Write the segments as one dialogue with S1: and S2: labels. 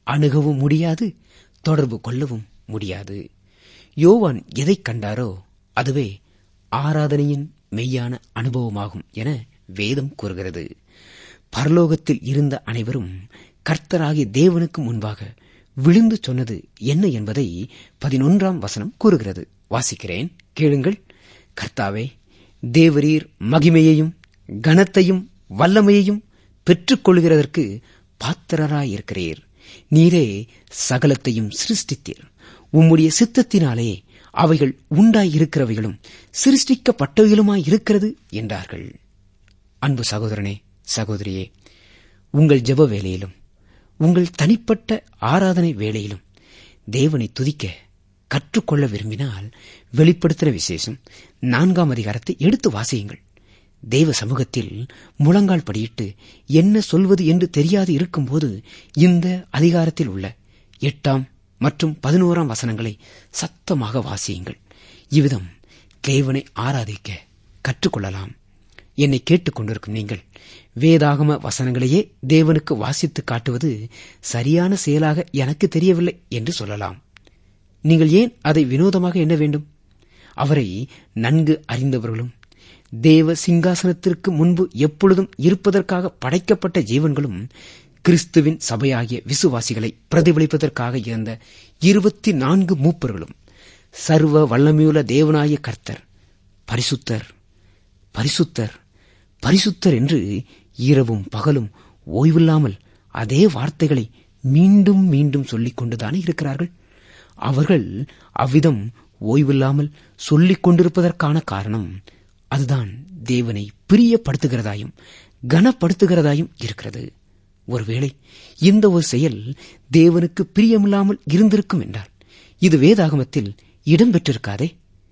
S1: அணுகவும் முடியாது தொடர்பு கொள்ளவும் முடியாது யோவான் எதைக் கண்டாரோ அதுவே ஆராதனையின் மெய்யான அனுபவமாகும் என வேதம் கூறுகிறது பரலோகத்தில் இருந்த அனைவரும் கர்த்தராகிய தேவனுக்கு முன்பாக விழுந்து சொன்னது என்ன என்பதை பதினொன்றாம் வசனம் கூறுகிறது வாசிக்கிறேன் கேளுங்கள் கர்த்தாவே தேவரீர் மகிமையையும் கனத்தையும் வல்லமையையும் பெற்றுக்கொள்கிறதற்கு பாத்திரராயிருக்கிறீர் நீரே சகலத்தையும் சிருஷ்டித்தீர் உம்முடைய சித்தத்தினாலே அவைகள் உண்டாயிருக்கிறவைகளும் சிருஷ்டிக்கப்பட்டவைகளுமாய் இருக்கிறது என்றார்கள் அன்பு சகோதரனே சகோதரியே உங்கள் ஜெப வேலையிலும் உங்கள் தனிப்பட்ட ஆராதனை வேளையிலும் தேவனை துதிக்க கற்றுக்கொள்ள விரும்பினால் வெளிப்படுத்தின விசேஷம் நான்காம் அதிகாரத்தை எடுத்து வாசியுங்கள் தேவ சமூகத்தில் முழங்கால் படியிட்டு என்ன சொல்வது என்று தெரியாது இருக்கும்போது இந்த அதிகாரத்தில் உள்ள எட்டாம் மற்றும் பதினோராம் வசனங்களை சத்தமாக வாசியுங்கள் இவ்விதம் தேவனை ஆராதிக்க கற்றுக்கொள்ளலாம் என்னை கேட்டுக் கொண்டிருக்கும் நீங்கள் வேதாகம வசனங்களையே தேவனுக்கு வாசித்து காட்டுவது சரியான செயலாக எனக்கு தெரியவில்லை என்று சொல்லலாம் நீங்கள் ஏன் அதை வினோதமாக எண்ண வேண்டும் அவரை நன்கு அறிந்தவர்களும் தேவ சிங்காசனத்திற்கு முன்பு எப்பொழுதும் இருப்பதற்காக படைக்கப்பட்ட ஜீவன்களும் கிறிஸ்துவின் சபையாகிய விசுவாசிகளை பிரதிபலிப்பதற்காக இருந்த இருபத்தி நான்கு மூப்பர்களும் சர்வ வல்லமையுள்ள தேவனாய கர்த்தர் பரிசுத்தர் பரிசுத்தர் பரிசுத்தர் என்று இரவும் பகலும் ஓய்வில்லாமல் அதே வார்த்தைகளை மீண்டும் மீண்டும் சொல்லிக் கொண்டுதானே இருக்கிறார்கள் அவர்கள் அவ்விதம் ஓய்வில்லாமல் சொல்லிக் கொண்டிருப்பதற்கான காரணம் அதுதான் தேவனை பிரியப்படுத்துகிறதாயும் கனப்படுத்துகிறதாயும் இருக்கிறது ஒருவேளை இந்த ஒரு செயல் தேவனுக்கு பிரியமில்லாமல் இருந்திருக்கும் என்றால் இது வேதாகமத்தில் இடம்பெற்றிருக்காதே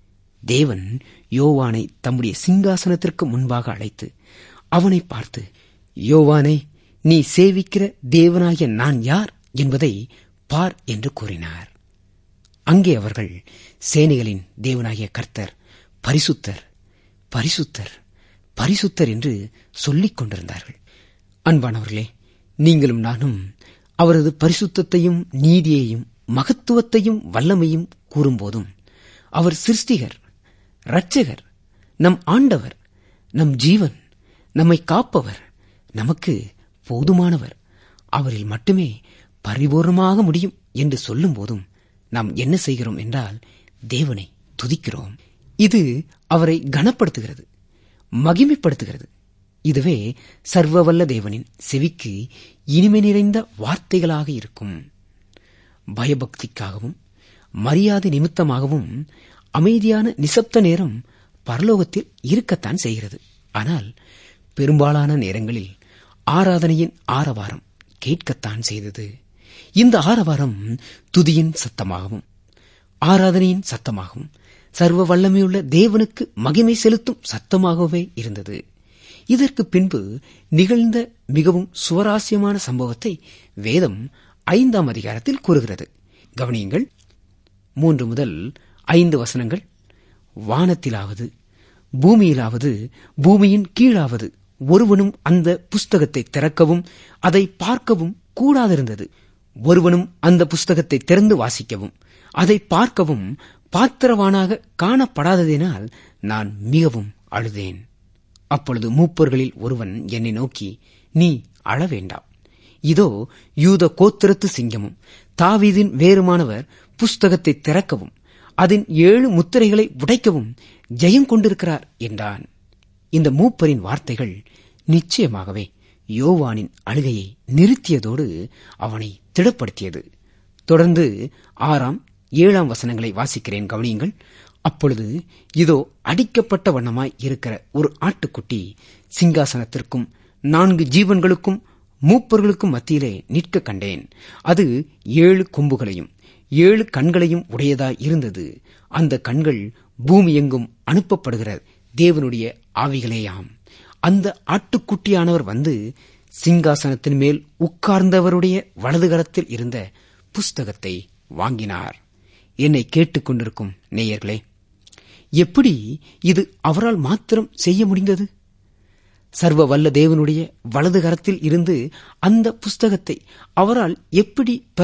S1: தேவன் யோவானை தம்முடைய சிங்காசனத்திற்கு முன்பாக அழைத்து அவனை பார்த்து யோவானே நீ சேவிக்கிற தேவனாகிய நான் யார் என்பதை பார் என்று கூறினார் அங்கே அவர்கள் சேனைகளின் தேவனாகிய கர்த்தர் பரிசுத்தர் பரிசுத்தர் பரிசுத்தர் என்று சொல்லிக் கொண்டிருந்தார்கள் அன்பானவர்களே நீங்களும் நானும் அவரது பரிசுத்தத்தையும் நீதியையும் மகத்துவத்தையும் வல்லமையும் கூறும்போதும் அவர் சிருஷ்டிகர் இரட்சகர் நம் ஆண்டவர் நம் ஜீவன் நம்மை காப்பவர் நமக்கு போதுமானவர் அவரில் மட்டுமே பரிபூர்ணமாக முடியும் என்று சொல்லும் போதும் நாம் என்ன செய்கிறோம் என்றால் தேவனை துதிக்கிறோம் இது அவரை கனப்படுத்துகிறது மகிமைப்படுத்துகிறது இதுவே சர்வவல்ல தேவனின் செவிக்கு இனிமை நிறைந்த வார்த்தைகளாக இருக்கும் பயபக்திக்காகவும் மரியாதை நிமித்தமாகவும் அமைதியான நிசப்த நேரம் பரலோகத்தில் இருக்கத்தான் செய்கிறது ஆனால் பெரும்பாலான நேரங்களில் ஆராதனையின் ஆரவாரம் கேட்கத்தான் செய்தது இந்த ஆரவாரம் துதியின் சத்தமாகவும் ஆராதனையின் சத்தமாகவும் சர்வ வல்லமையுள்ள தேவனுக்கு மகிமை செலுத்தும் சத்தமாகவே இருந்தது இதற்கு பின்பு நிகழ்ந்த மிகவும் சுவராசியமான சம்பவத்தை வேதம் ஐந்தாம் அதிகாரத்தில் கூறுகிறது கவனியுங்கள் மூன்று முதல் ஐந்து வசனங்கள் வானத்திலாவது பூமியிலாவது பூமியின் கீழாவது ஒருவனும் அந்த புஸ்தகத்தை திறக்கவும் அதை பார்க்கவும் கூடாதிருந்தது ஒருவனும் அந்த புஸ்தகத்தை திறந்து வாசிக்கவும் அதை பார்க்கவும் பாத்திரவானாக காணப்படாததினால் நான் மிகவும் அழுதேன் அப்பொழுது மூப்பர்களில் ஒருவன் என்னை நோக்கி நீ அழ வேண்டாம் இதோ யூத கோத்திரத்து சிங்கமும் தாவீதின் வேறுமானவர் புஸ்தகத்தை திறக்கவும் அதன் ஏழு முத்திரைகளை உடைக்கவும் ஜெயம் கொண்டிருக்கிறார் என்றான் இந்த மூப்பரின் வார்த்தைகள் நிச்சயமாகவே யோவானின் அழுகையை நிறுத்தியதோடு அவனை திடப்படுத்தியது தொடர்ந்து ஆறாம் ஏழாம் வசனங்களை வாசிக்கிறேன் கவனியுங்கள் அப்பொழுது இதோ அடிக்கப்பட்ட வண்ணமாய் இருக்கிற ஒரு ஆட்டுக்குட்டி சிங்காசனத்திற்கும் நான்கு ஜீவன்களுக்கும் மூப்பர்களுக்கும் மத்தியிலே நிற்க கண்டேன் அது ஏழு கொம்புகளையும் ஏழு கண்களையும் உடையதாய் இருந்தது அந்த கண்கள் பூமி எங்கும் அனுப்பப்படுகிற தேவனுடைய ஆவிகளேயாம் அந்த ஆட்டுக்குட்டியானவர் வந்து சிங்காசனத்தின் மேல் உட்கார்ந்தவருடைய வலதுகரத்தில் இருந்த புஸ்தகத்தை வாங்கினார் என்னை கேட்டுக்கொண்டிருக்கும் நேயர்களே எப்படி இது அவரால் மாத்திரம் செய்ய முடிந்தது சர்வ வல்ல தேவனுடைய வலது கரத்தில் இருந்து அந்த புஸ்தகத்தை அவரால் எப்படி பெற